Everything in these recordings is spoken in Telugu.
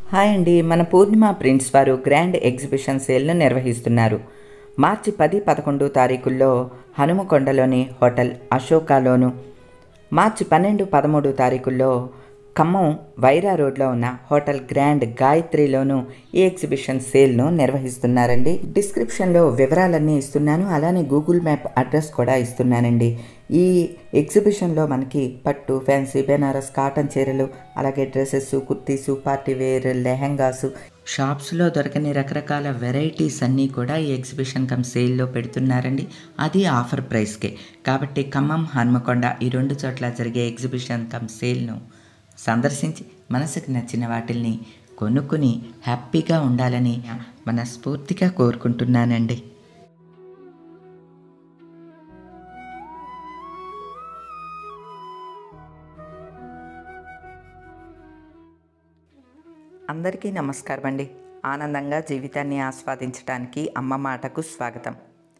హాయ్ అండి మన పూర్ణిమ ప్రింట్స్ వారు గ్రాండ్ ఎగ్జిబిషన్ సేల్ను నిర్వహిస్తున్నారు మార్చి పది పదకొండు తారీఖుల్లో హనుమకొండలోని హోటల్ అశోకాలోను మార్చి పన్నెండు పదమూడు తారీఖుల్లో ఖమ్మం వైరా రోడ్లో ఉన్న హోటల్ గ్రాండ్ గాయత్రిలోను ఈ ఎగ్జిబిషన్ సేల్ను నిర్వహిస్తున్నారండి డిస్క్రిప్షన్లో వివరాలన్నీ ఇస్తున్నాను అలానే గూగుల్ మ్యాప్ అడ్రస్ కూడా ఇస్తున్నానండి ఈ ఎగ్జిబిషన్లో మనకి పట్టు ఫ్యాన్సీ బెనారస్ కాటన్ చీరలు అలాగే dresses kurtis party wear lehengas షాప్స్లో దొరకని రకరకాల వెరైటీస్ అన్నీ కూడా ఈ ఎగ్జిబిషన్ కమ్ సేల్లో పెడుతున్నారండి అది ఆఫర్ ప్రైస్కే కాబట్టి ఖమ్మం హన్మకొండ ఈ రెండు చోట్ల జరిగే ఎగ్జిబిషన్ కమ్ సేల్ను సందర్శించి మనసుకు నచ్చిన వాటిల్ని కొనుక్కుని హ్యాపీగా ఉండాలని మనస్ఫూర్తిగా కోరుకుంటున్నానండి అందరికీ నమస్కారం అండి ఆనందంగా జీవితాన్ని ఆస్వాదించడానికి అమ్మ మాటకు స్వాగతం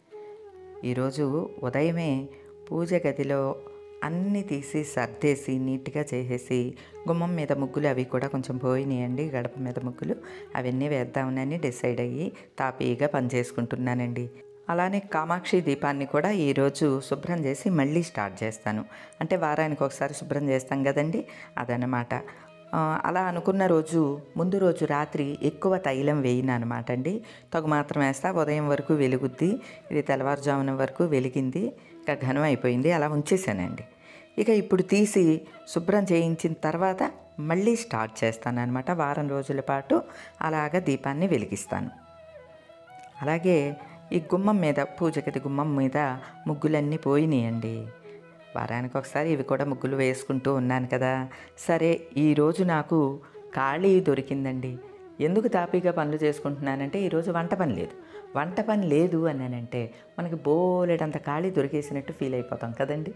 ఈరోజు ఉదయమే పూజ గదిలో అన్నీ తీసి సర్దేసి నీట్గా చేసేసి గుమ్మం మీద ముగ్గులు అవి కూడా కొంచెం పోయినాయండి గడప మీద ముగ్గులు అవన్నీ వేద్దామని డిసైడ్ అయ్యి తాపీగా పనిచేసుకుంటున్నానండి అలానే కామాక్షి దీపాన్ని కూడా ఈరోజు శుభ్రం చేసి మళ్ళీ స్టార్ట్ చేస్తాను అంటే వారానికి ఒకసారి శుభ్రం చేస్తాం కదండి అదనమాట ఆ, అలా అనుకున్న రోజు ముందు రోజు రాత్రి ఎక్కువ తైలం వేయను అనమాట అండి తగు మాత్రం వేస్తా ఉదయం వరకు వెలుగుద్ది ఇది తెల్లవారుజామున వరకు వెలిగింది ఇంకా ఘనం అయిపోయింది అలా ఉంచేసానండి ఇక ఇప్పుడు తీసి శుభ్రం చేయించిన తర్వాత మళ్ళీ స్టార్ట్ చేస్తాను అనమాట వారం రోజుల పాటు అలాగ దీపాన్ని వెలిగిస్తాను అలాగే ఈ గుమ్మం మీద పూజ గది గుమ్మం మీద ముగ్గులన్నీ పోయినాయండి వారానికి ఒకసారి ఇవి కూడా ముగ్గులు వేసుకుంటూ ఉన్నాను కదా సరే ఈరోజు నాకు ఖాళీ దొరికిందండి ఎందుకు తాపీగా పనులు చేసుకుంటున్నానంటే ఈరోజు వంట పని లేదు వంట పని లేదు అన్నానంటే మనకి బోలెడంత ఖాళీ దొరికేసినట్టు ఫీల్ అయిపోతాం కదండి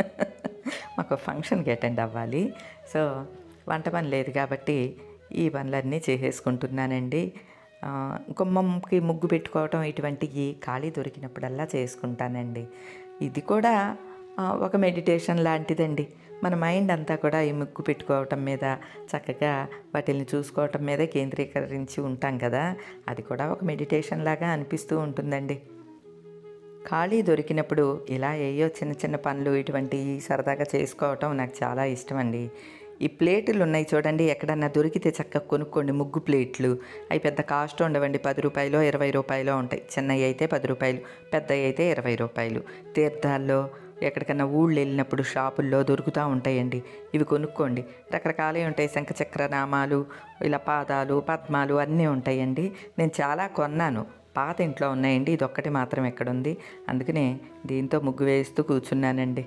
మాకు ఫంక్షన్కి అటెండ్ అవ్వాలి సో వంట పని లేదు కాబట్టి ఈ పనులన్నీ చేసేసుకుంటున్నానండి ఆ, గుమ్మంకి ముగ్గు పెట్టుకోవటం ఇటువంటివి ఖాళీ దొరికినప్పుడల్లా చేసుకుంటానండి ఇది కూడా ఆ, ఒక మెడిటేషన్ లాంటిదండి మన మైండ్ అంతా కూడా ఈ ముగ్గు పెట్టుకోవటం మీద చక్కగా వాటిని చూసుకోవటం మీద కేంద్రీకరించి ఉంటాం కదా అది కూడా ఒక మెడిటేషన్ లాగా అనిపిస్తూ ఉంటుందండి ఖాళీ దొరికినప్పుడు ఇలా ఏయో చిన్న చిన్న పనులు ఇటువంటివి సరదాగా చేసుకోవటం నాకు చాలా ఇష్టం అండి ఈ ప్లేట్లు ఉన్నాయి చూడండి ఎక్కడన్నా దొరికితే చక్కగా కొనుక్కోండి ముగ్గు ప్లేట్లు అవి పెద్ద కాస్ట్ ఉండవండి పది రూపాయలు ఇరవై రూపాయలు ఉంటాయి చిన్నవి అయితే పది రూపాయలు పెద్దవి అయితే ఇరవై రూపాయలు తీర్థాల్లో ఎక్కడికన్నా ఊళ్ళు వెళ్ళినప్పుడు షాపుల్లో దొరుకుతూ ఉంటాయండి ఇవి కొనుక్కోండి రకరకాలవి ఉంటాయి శంఖచక్ర నామాలు ఇలా పాదాలు పద్మాలు అన్నీ ఉంటాయండి నేను చాలా కొన్నాను పాత ఇంట్లో ఉన్నాయండి ఇది ఒక్కటి మాత్రం ఎక్కడ ఉంది అందుకనే దీంతో ముగ్గు వేస్తూ కూర్చున్నానండి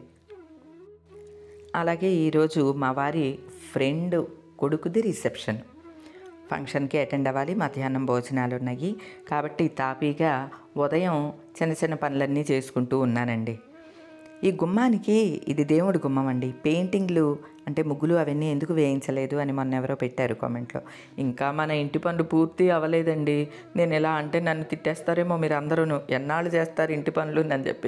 అలాగే ఈరోజు మా వారి ఫ్రెండ్ కొడుకుది రిసెప్షన్ ఫంక్షన్కి అటెండ్ అవ్వాలి మధ్యాహ్నం భోజనాలు ఉన్నాయి కాబట్టి తాపీగా ఉదయం చిన్న చిన్న పనులన్నీ చేసుకుంటూ ఉన్నానండి ఈ గుమ్మానికి ఇది దేవుడి గుమ్మం అండి పెయింటింగ్లు అంటే ముగ్గులు అవన్నీ ఎందుకు వేయించలేదు అని మొన్న ఎవరో పెట్టారు కామెంట్లో ఇంకా మన ఇంటి పనులు పూర్తి అవ్వలేదండి నేను ఎలా అంటే నన్ను తిట్టేస్తారేమో మీరు అందరూ ఎన్నాళ్ళు చేస్తారు ఇంటి పనులు అని చెప్పి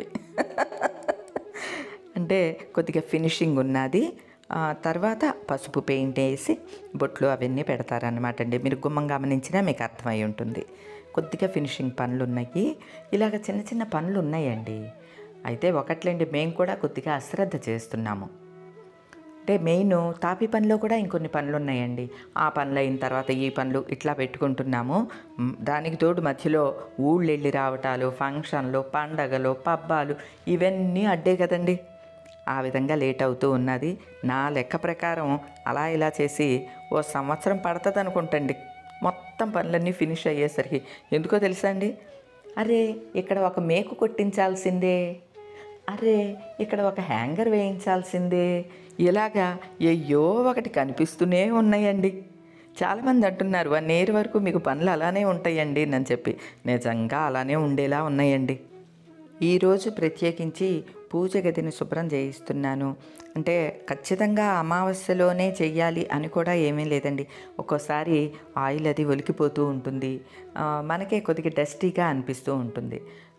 అంటే కొద్దిగా ఫినిషింగ్ ఉన్నది ఆ తర్వాత పసుపు పెయింట్ వేసి బొట్లు అవన్నీ పెడతారనమాట అండి మీరు గుమ్మం గమనించినా మీకు అర్థమై ఉంటుంది కొద్దిగా ఫినిషింగ్ పనులు ఉన్నాయి ఇలాగ చిన్న చిన్న పనులు ఉన్నాయండి అయితే ఒకట్లేండి మేము కూడా కొద్దిగా అశ్రద్ధ చేస్తున్నాము అంటే మెయిన్ తాపి పనిలో కూడా ఇంకొన్ని పనులు ఉన్నాయండి ఆ పనులు అయిన తర్వాత ఈ పనులు ఇట్లా పెట్టుకుంటున్నాము మ్, దానికి తోడు మధ్యలో ఊళ్ళు వెళ్ళి రావటాలు ఫంక్షన్లు పండగలు పబ్బాలు ఇవన్నీ అడ్డే కదండి ఆ విధంగా లేట్ అవుతూ ఉన్నది నా లెక్క ప్రకారం అలా ఇలా చేసి ఓ సంవత్సరం పడుతుంది అనుకుంటండి మొత్తం పనులన్నీ ఫినిష్ అయ్యేసరికి ఎందుకో తెలుసా అండి అరే ఇక్కడ ఒక మేకు కొట్టించాల్సిందే అరే ఇక్కడ ఒక హ్యాంగర్ వేయించాల్సిందే ఇలాగా అయ్యో ఒకటి కనిపిస్తూనే ఉన్నాయండి చాలామంది అంటున్నారు వన్ ఇయర్ వరకు మీకు పనులు అలానే ఉంటాయండి అని చెప్పి నిజంగా అలానే ఉండేలా ఉన్నాయండి ఈరోజు ప్రత్యేకించి పూజ గదిని శుభ్రం చేయిస్తున్నాను అంటే ఖచ్చితంగా అమావాస్యలోనే చెయ్యాలి అని కూడా ఏమీ లేదండి ఒక్కోసారి ఆయిల్ అది ఒలికిపోతూ ఉంటుంది ఆ, మనకే కొద్దిగా డస్టీగా అనిపిస్తూ ఉంటుంది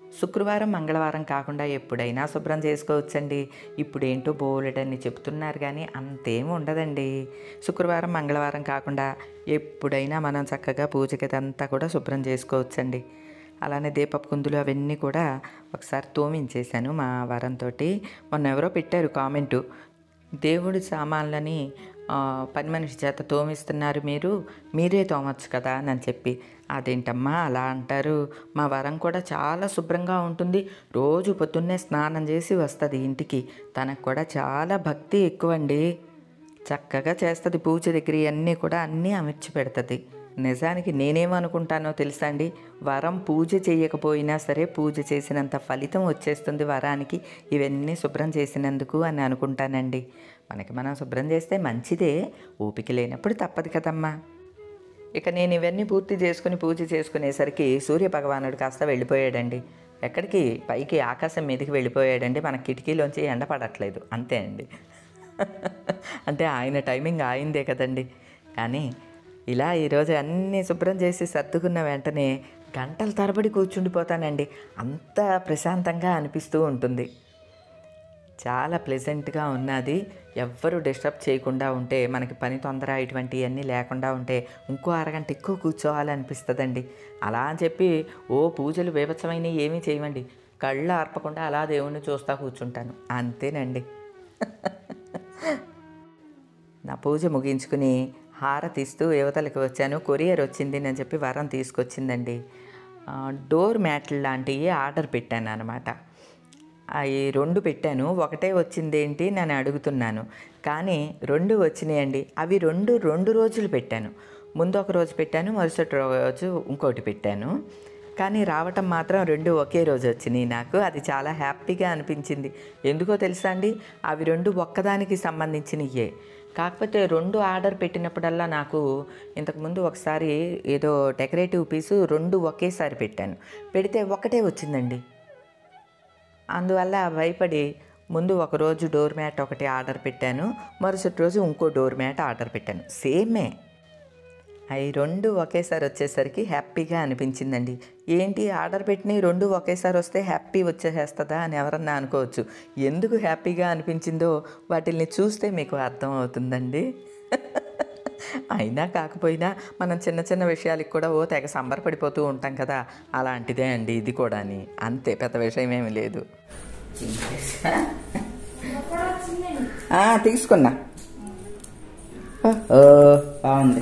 శుక్రవారం మంగళవారం కాకుండా ఎప్పుడైనా శుభ్రం చేసుకోవచ్చండి ఇప్పుడు ఏంటో బోలెడని చెప్తున్నారు కానీ అంతేం ఉండదండి శుక్రవారం మంగళవారం కాకుండా ఎప్పుడైనా మనం చక్కగా పూజ గదంతా కూడా శుభ్రం చేసుకోవచ్చండి అలానే దీపపు కుందులు అవన్నీ కూడా ఒకసారి తోమించేశాను మా వరంతో మొన్న ఎవరో పెట్టారు కామెంటు దేవుడి సామాన్లని ఆ, పని మనిషి చేత తోమిస్తున్నారు మీరు మీరే తోమచ్చు కదా అని చెప్పి అదేంటమ్మా అలా అంటారు మా వరం కూడా చాలా శుభ్రంగా ఉంటుంది రోజు పొద్దున్నే స్నానం చేసి వస్తుంది ఇంటికి తనకు కూడా చాలా భక్తి ఎక్కువండి చక్కగా చేస్తుంది పూజ దగ్గర అన్నీ కూడా అన్నీ అమర్చి పెడుతుంది నిజానికి నేనేమనుకుంటానో తెలుసా అండి వరం పూజ చేయకపోయినా సరే పూజ చేసినంత ఫలితం వచ్చేస్తుంది వరానికి ఇవన్నీ శుభ్రం చేసినందుకు అని అనుకుంటానండి మనకి మనం శుభ్రం చేస్తే మంచిదే ఓపిక లేనప్పుడు తప్పదు కదమ్మా ఇక నేను ఇవన్నీ పూర్తి చేసుకుని పూజ చేసుకునేసరికి సూర్య భగవానుడు కాస్త వెళ్ళిపోయాడండి ఎక్కడికి పైకి ఆకాశం మీదకి వెళ్ళిపోయాడండి మన కిటికీలోంచి ఎండ పడట్లేదు అంతే అండి అంటే ఆయన టైమింగ్ ఆయిందే కదండి కానీ ఇలా ఈరోజు అన్నీ శుభ్రం చేసి సర్దుకున్న వెంటనే గంటల తరబడి కూర్చుండిపోతానండి అంత ప్రశాంతంగా అనిపిస్తూ ఉంటుంది చాలా ప్లెజెంట్గా ఉన్నది ఎవ్వరూ డిస్టర్బ్ చేయకుండా ఉంటే మనకి పని తొందర ఇటువంటివన్నీ లేకుండా ఉంటే ఇంకో అరగంట ఎక్కువ కూర్చోవాలనిపిస్తుందండి అలా అని చెప్పి ఓ పూజలు బీభత్సమైన ఏమీ చేయమండి కళ్ళు ఆర్పకుండా అలా దేవుణ్ణి చూస్తా కూర్చుంటాను అంతేనండి నా పూజ ముగించుకుని హారతిస్తూ యువతలకి వచ్చాను కొరియర్ వచ్చింది అని చెప్పి వరం తీసుకొచ్చిందండి ఆ, డోర్ మ్యాట్లు లాంటివి ఆర్డర్ పెట్టాను అనమాట అవి రెండు పెట్టాను ఒకటే వచ్చింది ఏంటి నేను అడుగుతున్నాను కానీ రెండు వచ్చినాయండి అవి రెండు రెండు రోజులు పెట్టాను ముందు ఒక రోజు పెట్టాను మరుసటి రోజు ఇంకోటి పెట్టాను కానీ రావటం మాత్రం రెండు ఒకే రోజు వచ్చినాయి నాకు అది చాలా హ్యాపీగా అనిపించింది ఎందుకో తెలుసా అండి అవి రెండు ఒక్కదానికి సంబంధించినయే కాకపోతే రెండు ఆర్డర్ పెట్టినప్పుడల్లా నాకు ఇంతకుముందు ఒకసారి ఏదో డెకరేటివ్ పీసు రెండు ఒకేసారి పెట్టాను పెడితే ఒకటే వచ్చిందండి అందువల్ల భయపడి ముందు ఒక రోజు డోర్ మ్యాట్ ఒకటి ఆర్డర్ పెట్టాను మరుసటి రోజు ఇంకో డోర్ మ్యాట్ ఆర్డర్ పెట్టాను సేమే అవి రెండు ఒకేసారి వచ్చేసరికి హ్యాపీగా అనిపించిందండి ఏంటి ఆర్డర్ పెట్టిన రెండు ఒకేసారి వస్తే హ్యాపీ వచ్చేసేస్తుందా అని ఎవరన్నా అనుకోవచ్చు ఎందుకు హ్యాపీగా అనిపించిందో వాటిల్ని చూస్తే మీకు అర్థం అవుతుందండి అయినా కాకపోయినా మనం చిన్న చిన్న విషయాలకి కూడా ఓ తెగ సంబరపడిపోతూ ఉంటాం కదా అలాంటిదే అండి ఇది కూడా అని అంతే పెద్ద విషయం ఏమీ లేదు ఆ, తీసుకున్నా ఓ బాగుంది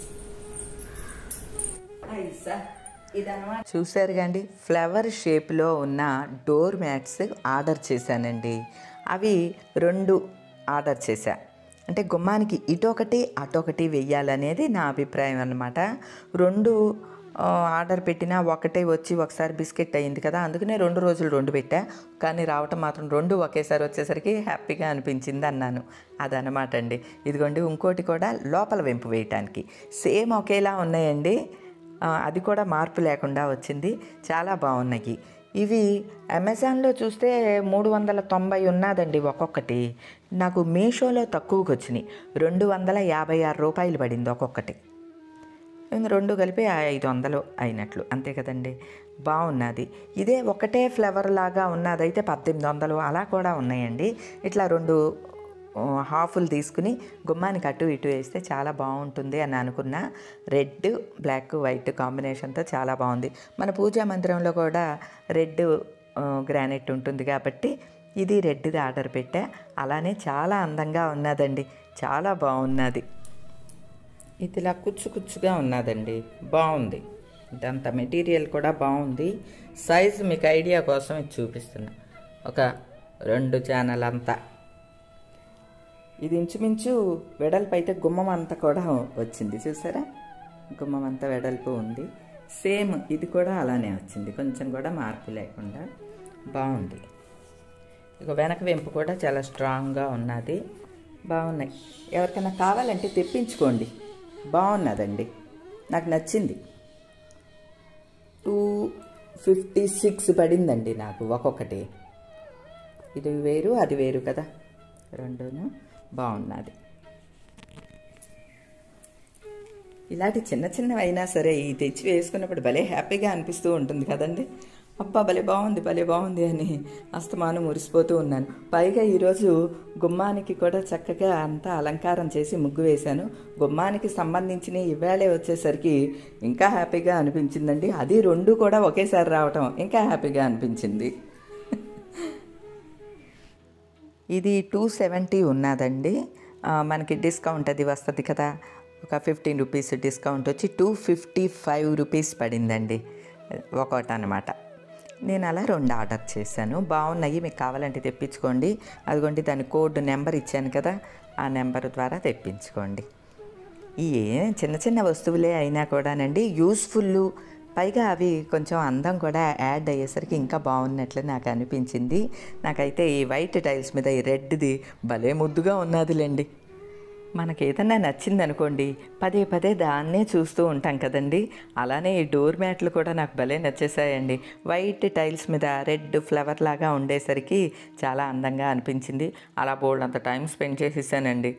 చూశారు కండి ఫ్లవర్ షేప్లో ఉన్న డోర్ మ్యాట్స్ ఆర్డర్ చేశానండి అవి రెండు ఆర్డర్ చేశా అంటే గుమ్మానికి ఇటొకటి అటొకటి వెయ్యాలనేది నా అభిప్రాయం అన్నమాట రెండు ఆ, ఆర్డర్ పెట్టినా ఒకటే వచ్చి ఒకసారి బిస్కెట్ అయింది కదా అందుకనే రెండు రోజులు రెండు పెట్టా కానీ రావటం మాత్రం రెండు ఒకేసారి వచ్చేసరికి హ్యాపీగా అనిపించింది అన్నాను అదనమాట అండి ఇదిగోండి ఇంకోటి కూడా లోపల వెంపు వేయటానికి సేమ్ ఒకేలా ఉన్నాయండి ఆ, అది కూడా మార్పు లేకుండా వచ్చింది చాలా బాగున్నాయి ఇవి అమెజాన్లో చూస్తే మూడు వందల తొంభై ఉన్నదండి ఒక్కొక్కటి నాకు మీషోలో తక్కువకి వచ్చినాయి రెండు వందల యాభై ఆరు రూపాయలు పడింది ఒక్కొక్కటి ఇంక రెండు కలిపి ఐదు వందలు అయినట్లు అంతే కదండి బాగున్నది ఇదే ఒకటే ఫ్లేవర్ లాగా ఉన్నదైతే పద్దెనిమిది వందలు అలా కూడా ఉన్నాయండి ఇట్లా రెండు ఆ, హాఫులు తీసుకుని గుమ్మానికి అటు ఇటు వేస్తే చాలా బాగుంటుంది అని అనుకున్న రెడ్ బ్లాక్ వైట్ కాంబినేషన్తో చాలా బాగుంది మన పూజా మందిరంలో కూడా రెడ్ ఆ, గ్రానైట్ ఉంటుంది కాబట్టి ఇది రెడ్ది ఆర్డర్ పెట్టా అలానే చాలా అందంగా ఉన్నదండి చాలా బాగున్నది ఇది ఇలా కుచ్చు కుచ్చుగా ఉన్నదండి బాగుంది ఇదంతా మెటీరియల్ కూడా బాగుంది సైజ్ మీకు ఐడియా కోసం ఇది చూపిస్తున్నా ఒక రెండు ఛానల్ అంతా ఇది ఇంచుమించు వెడల్పు అయితే గుమ్మం అంతా కూడా వచ్చింది చూసారా గుమ్మం అంతా వెడల్పు ఉంది సేమ్ ఇది కూడా అలానే వచ్చింది కొంచెం కూడా మార్పు లేకుండా బాగుంది ఇక వెనక వెంపు కూడా చాలా స్ట్రాంగ్గా ఉన్నది బాగున్నాయి ఎవరికైనా కావాలంటే తెప్పించుకోండి బాగున్నదండి నాకు నచ్చింది టూ ఫిఫ్టీ సిక్స్ పడిందండి నాకు ఒక్కొక్కటి ఇది వేరు అది వేరు కదా రెండును బాగున్నది ఇలాంటి చిన్న చిన్నవి అయినా సరే ఈ తెచ్చి వేసుకున్నప్పుడు భలే హ్యాపీగా అనిపిస్తూ ఉంటుంది కదండి అబ్బా భలే బాగుంది భలే బాగుంది అని అస్తమానం మురిసిపోతూ ఉన్నాను పైగా ఈరోజు గుమ్మానికి కూడా చక్కగా అంతా అలంకారం చేసి ముగ్గు వేశాను గుమ్మానికి సంబంధించిన ఇవాళే వచ్చేసరికి ఇంకా హ్యాపీగా అనిపించిందండి అది రెండు కూడా ఒకేసారి రావటం ఇంకా హ్యాపీగా అనిపించింది ఇది టూ సెవెంటీ ఉన్నదండి ఆ, మనకి డిస్కౌంట్ అది వస్తుంది కదా ఒక ఫిఫ్టీన్ రూపీస్ డిస్కౌంట్ వచ్చి టూ ఫిఫ్టీ ఫైవ్ రూపీస్ పడిందండి ఒకటి అనమాట నేను అలా రెండు ఆర్డర్ చేశాను బాగున్నాయి మీకు కావాలంటే తెప్పించుకోండి అదిగోండి దాని కోడ్ నెంబర్ ఇచ్చాను కదా ఆ నెంబర్ ద్వారా తెప్పించుకోండి ఈ ఏ చిన్న చిన్న వస్తువులే అయినా కూడానండి యూస్ఫుల్ పైగా అవి కొంచెం అందం కూడా యాడ్ అయ్యేసరికి ఇంకా బాగున్నట్లు నాకు అనిపించింది నాకైతే ఈ వైట్ టైల్స్ మీద ఈ రెడ్ది భలే ముద్దుగా ఉన్నదిలేండి మనకి ఏదన్నా నచ్చింది అనుకోండి పదే పదే దాన్నే చూస్తూ ఉంటాం కదండి అలానే ఈ డోర్ మ్యాట్లు కూడా నాకు భలే నచ్చేసాయండి వైట్ టైల్స్ మీద రెడ్ ఫ్లవర్ లాగా ఉండేసరికి చాలా అందంగా అనిపించింది అలా బోల్డ్ అంత టైం స్పెండ్ చేసేసానండి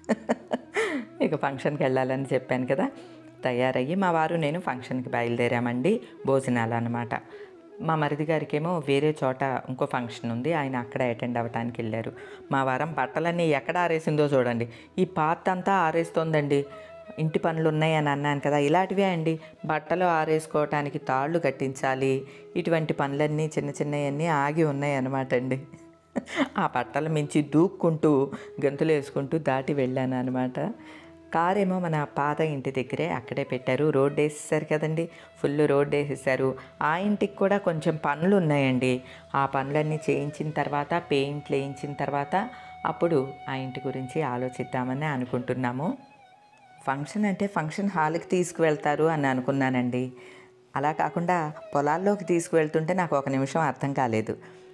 ఇక ఫంక్షన్కి వెళ్ళాలని చెప్పాను కదా తయారయ్యి మా వారు నేను ఫంక్షన్కి బయలుదేరామండి భోజనాలు అనమాట మా మరిది గారికేమో వేరే చోట ఇంకో ఫంక్షన్ ఉంది ఆయన అక్కడ అటెండ్ అవ్వడానికి వెళ్ళారు మా వారం బట్టలన్నీ ఎక్కడ ఆరేసిందో చూడండి ఈ పాత అంతా ఆరేస్తోందండి ఇంటి పనులు ఉన్నాయని అన్నాను కదా ఇలాంటివే అండి బట్టలు ఆరేసుకోవటానికి తాళ్ళు కట్టించాలి ఇటువంటి పనులన్నీ చిన్న చిన్నవన్నీ ఆగి ఉన్నాయి అన్నమాట అండి ఆ బట్టల మించి దూక్కుంటూ గంతులు వేసుకుంటూ దాటి వెళ్ళాను అనమాట కారేమో మన పాత ఇంటి దగ్గరే అక్కడే పెట్టారు రోడ్ వేసేసారు కదండి ఫుల్ రోడ్ వేసేసారు ఆ ఇంటికి కూడా కొంచెం పనులు ఉన్నాయండి ఆ పనులన్నీ చేయించిన తర్వాత పెయింట్లు వేయించిన తర్వాత అప్పుడు ఆ ఇంటి గురించి ఆలోచిద్దామని అనుకుంటున్నాము ఫంక్షన్ అంటే ఫంక్షన్ హాల్కి తీసుకువెళ్తారు అని అనుకున్నానండి అలా కాకుండా పొలాల్లోకి తీసుకువెళ్తుంటే నాకు ఒక నిమిషం అర్థం కాలేదు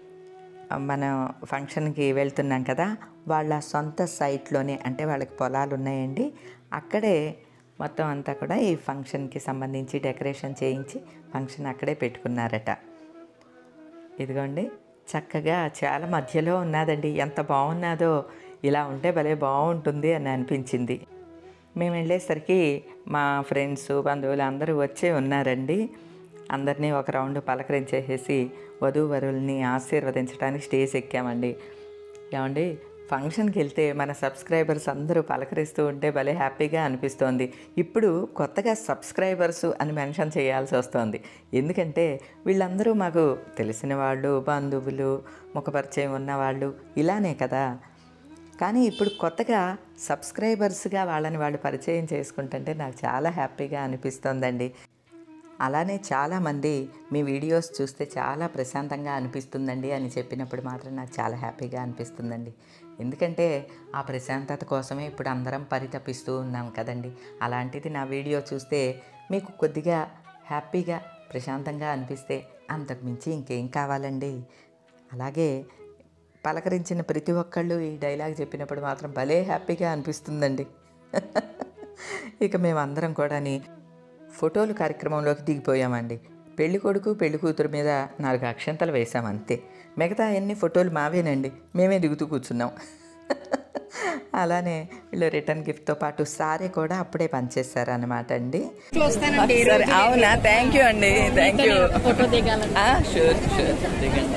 మనం ఫంక్షన్కి వెళ్తున్నాం కదా వాళ్ళ సొంత సైట్లోనే అంటే వాళ్ళకి పొలాలు ఉన్నాయండి అక్కడే మొత్తం అంతా కూడా ఈ ఫంక్షన్కి సంబంధించి డెకరేషన్ చేయించి ఫంక్షన్ అక్కడే పెట్టుకున్నారట ఇదిగోండి చక్కగా చాలా మధ్యలో ఉన్నదండి ఎంత బాగున్నదో ఇలా ఉంటే భలే బాగుంటుంది అని అనిపించింది మేము వెళ్ళేసరికి మా ఫ్రెండ్స్ బంధువులు అందరూ వచ్చే ఉన్నారండి అందరినీ ఒక రౌండ్ పలకరించేసేసి వధూవరుల్ని ఆశీర్వదించడానికి స్టేజ్ ఎక్కామండి ఏమండి ఫంక్షన్కి వెళ్తే మన సబ్స్క్రైబర్స్ అందరూ పలకరిస్తూ ఉంటే భలే హ్యాపీగా అనిపిస్తోంది ఇప్పుడు కొత్తగా సబ్స్క్రైబర్స్ అని మెన్షన్ చేయాల్సి వస్తుంది ఎందుకంటే వీళ్ళందరూ మాకు తెలిసిన వాళ్ళు బంధువులు ముఖపరిచయం ఉన్నవాళ్ళు ఇలానే కదా కానీ ఇప్పుడు కొత్తగా సబ్స్క్రైబర్స్గా వాళ్ళని వాళ్ళు పరిచయం చేసుకుంటుంటే నాకు చాలా హ్యాపీగా అనిపిస్తోందండి అలానే చాలామంది మీ వీడియోస్ చూస్తే చాలా ప్రశాంతంగా అనిపిస్తుందండి అని చెప్పినప్పుడు మాత్రం నాకు చాలా హ్యాపీగా అనిపిస్తుందండి ఎందుకంటే ఆ ప్రశాంతత కోసమే ఇప్పుడు అందరం పరితపిస్తూ ఉన్నాం కదండి అలాంటిది నా వీడియో చూస్తే మీకు కొద్దిగా హ్యాపీగా ప్రశాంతంగా అనిపిస్తే అంతకు మించి ఇంకేం కావాలండి అలాగే పలకరించిన ప్రతి ఒక్కళ్ళు ఈ డైలాగ్ చెప్పినప్పుడు మాత్రం భలే హ్యాపీగా అనిపిస్తుందండి ఇక మేమందరం కూడాని ఫోటోలు కార్యక్రమంలోకి దిగిపోయామండి పెళ్లి కొడుకు పెళ్లి కూతురు మీద నాలుగు అక్షంతలు వేసాం అంతే మిగతా అన్ని ఫోటోలు మావేనండి మేమే దిగుతూ కూర్చున్నాం అలానే వీళ్ళు రిటర్న్ గిఫ్ట్తో పాటు సారీ కూడా అప్పుడే పనిచేస్తారు అనమాట అండి వస్తానండి ఈ సరే రోజు అవునా థ్యాంక్ యూ అండి థ్యాంక్ యూ ఫోటో దిగాలని షూర్ షూర్ దిగండి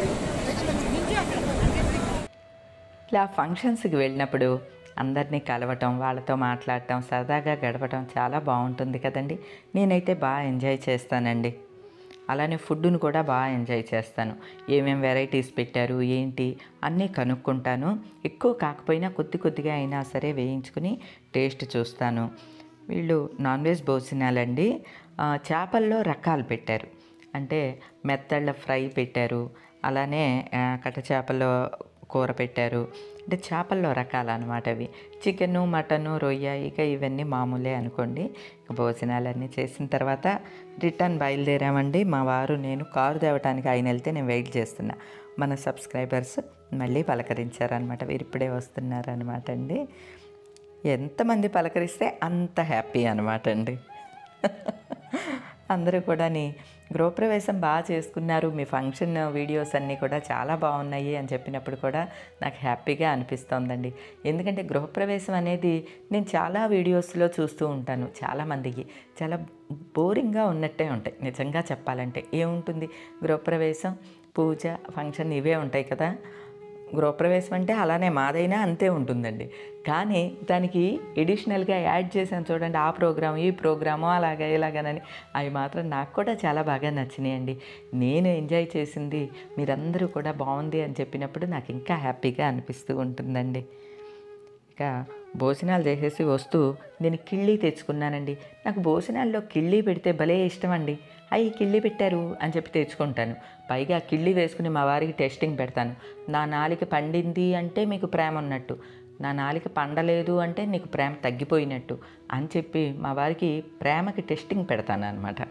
ఇలా ఫంక్షన్స్కి వెళ్ళినప్పుడు అందరినీ కలవటం వాళ్ళతో మాట్లాడటం సరదాగా గడపటం చాలా బాగుంటుంది కదండి నేనైతే బాగా ఎంజాయ్ చేస్తానండి అలానే ఫుడ్ను కూడా బాగా ఎంజాయ్ చేస్తాను ఏమేం వెరైటీస్ పెట్టారు ఏంటి అన్నీ కనుక్కుంటాను ఎక్కువ కాకపోయినా కొద్ది కొద్దిగా అయినా సరే వేయించుకుని టేస్ట్ చూస్తాను వీళ్ళు నాన్ వెజ్ భోజనాలండి ఆ, చేపల్లో రకాలు పెట్టారు అంటే మెత్తళ్ళ ఫ్రై పెట్టారు అలానే ఆ, కట్ట చేపల్లో కూర పెట్టారు అంటే చేపల్లో రకాలు అనమాట అవి చికెను మటను రొయ్య ఇక ఇవన్నీ మామూలే అనుకోండి ఇక భోజనాలన్నీ చేసిన తర్వాత రిటర్న్ బయలుదేరామండి మా వారు నేను కారు తేవటానికి ఆయన వెళ్తే నేను వెయిట్ చేస్తున్నా మన సబ్స్క్రైబర్స్ మళ్ళీ పలకరించారనమాట వీరు ఇప్పుడే వస్తున్నారనమాట అండి ఎంతమంది పలకరిస్తే అంత హ్యాపీ అనమాట అండి అందరూ కూడాని గృహప్రవేశం బాగా చేసుకున్నారు మీ ఫంక్షన్ వీడియోస్ అన్నీ కూడా చాలా బాగున్నాయి అని చెప్పినప్పుడు కూడా నాకు హ్యాపీగా అనిపిస్తోందండి ఎందుకంటే గృహప్రవేశం అనేది నేను చాలా వీడియోస్లో చూస్తూ ఉంటాను చాలామందికి చాలా బోరింగ్గా ఉన్నట్టే ఉంటాయి నిజంగా చెప్పాలంటే ఏముంటుంది గృహప్రవేశం పూజ ఫంక్షన్ ఇవే ఉంటాయి కదా గృహప్రవేశం అంటే అలానే మాదైనా అంతే ఉంటుందండి కానీ దానికి ఎడిషనల్గా యాడ్ చేసాను చూడండి ఆ ప్రోగ్రామ్ ఈ ప్రోగ్రాము అలాగా ఇలాగనని అవి మాత్రం నాకు కూడా చాలా బాగా నచ్చినాయండి నేను ఎంజాయ్ చేసింది మీరందరూ కూడా బాగుంది అని చెప్పినప్పుడు నాకు ఇంకా హ్యాపీగా అనిపిస్తూ ఉంటుందండి ఇక భోజనాలు చేసేసి వస్తూ నేను కిళ్ళీ తెచ్చుకున్నానండి నాకు భోజనాల్లో కిళ్ళీ పెడితే భలే ఇష్టం అండి అయ్యి కిళ్ళీ పెట్టారు అని చెప్పి తెచ్చుకుంటాను పైగా కిళ్ళీ వేసుకుని మా వారికి టెస్టింగ్ పెడతాను నా నాలిక పండింది అంటే మీకు ప్రేమ ఉన్నట్టు నా నాలిక పండలేదు అంటే నీకు ప్రేమ తగ్గిపోయినట్టు అని చెప్పి మా వారికి ప్రేమకి టెస్టింగ్ పెడతాను అనమాట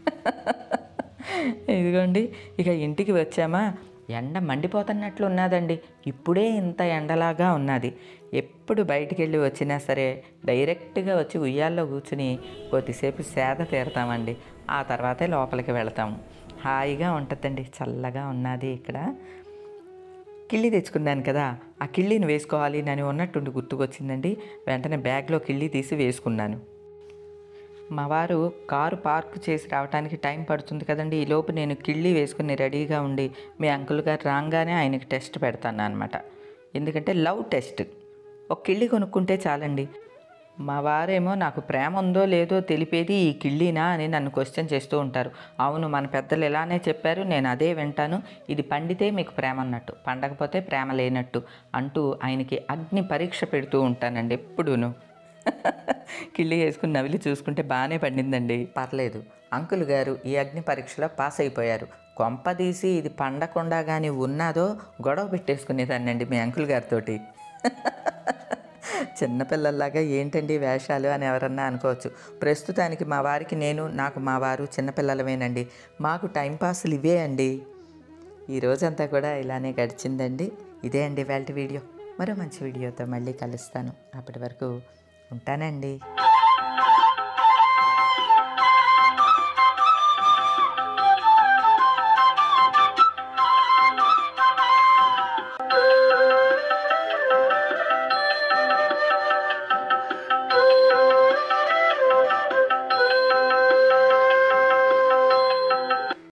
ఇదిగోండి ఇక ఇంటికి వచ్చామా ఎండ మండిపోతున్నట్లు ఉన్నదండి ఇప్పుడే ఇంత ఎండలాగా ఉన్నది ఎప్పుడు బయటికి వెళ్ళి వచ్చినా సరే డైరెక్ట్గా వచ్చి ఉయ్యాల్లో కూర్చుని కొద్దిసేపు సేద తీరతామండి ఆ తర్వాతే లోపలికి వెళతాము హాయిగా ఉంటుందండి చల్లగా ఉన్నది ఇక్కడ కిళ్ళి తెచ్చుకున్నాను కదా ఆ కిళ్ళిని వేసుకోవాలి నేను ఉన్నట్టుండి గుర్తుకొచ్చిందండి వెంటనే బ్యాగ్లో కిళ్ళి తీసి వేసుకున్నాను మా వారు కారు పార్క్ చేసి రావడానికి టైం పడుతుంది కదండి ఈలోపు నేను కిళ్ళి వేసుకుని రెడీగా ఉండి మీ అంకుల్ గారు రాగానే ఆయనకి టెస్ట్ పెడతాను అనమాట ఎందుకంటే లవ్ టెస్ట్ ఒక కిళ్ళి కొనుక్కుంటే చాలండి మా వారేమో నాకు ప్రేమ ఉందో లేదో తెలిపేది ఈ కిళ్ళీనా అని నన్ను క్వశ్చన్ చేస్తూ ఉంటారు అవును మన పెద్దలు ఇలానే చెప్పారు నేను అదే వింటాను ఇది పండితే మీకు ప్రేమ అన్నట్టు పండకపోతే ప్రేమ లేనట్టు అంటూ ఆయనకి అగ్ని పరీక్ష పెడుతూ ఉంటానండి ఎప్పుడూను కిళ్ళి వేసుకుని నవిలి చూసుకుంటే బాగానే పండిందండి పర్లేదు అంకుల్ గారు ఈ అగ్ని పరీక్షలో పాస్ అయిపోయారు కొంపదీసి ఇది పండకుండా కానీ ఉన్నాదో గొడవ పెట్టేసుకునేదాన్నండి మీ అంకుల్ గారితోటి చిన్నపిల్లల్లాగా ఏంటండి వేషాలు అని ఎవరన్నా అనుకోవచ్చు ప్రస్తుతానికి మా వారికి నేను నాకు మా వారు చిన్నపిల్లలమేనండి మాకు టైంపాస్లు ఇవే అండి ఈ రోజంతా కూడా ఇలానే గడిచిందండి ఇదే అండి వాళ్ళ వీడియో మరో మంచి వీడియోతో మళ్ళీ కలుస్తాను అప్పటి వరకు ఉంటానండి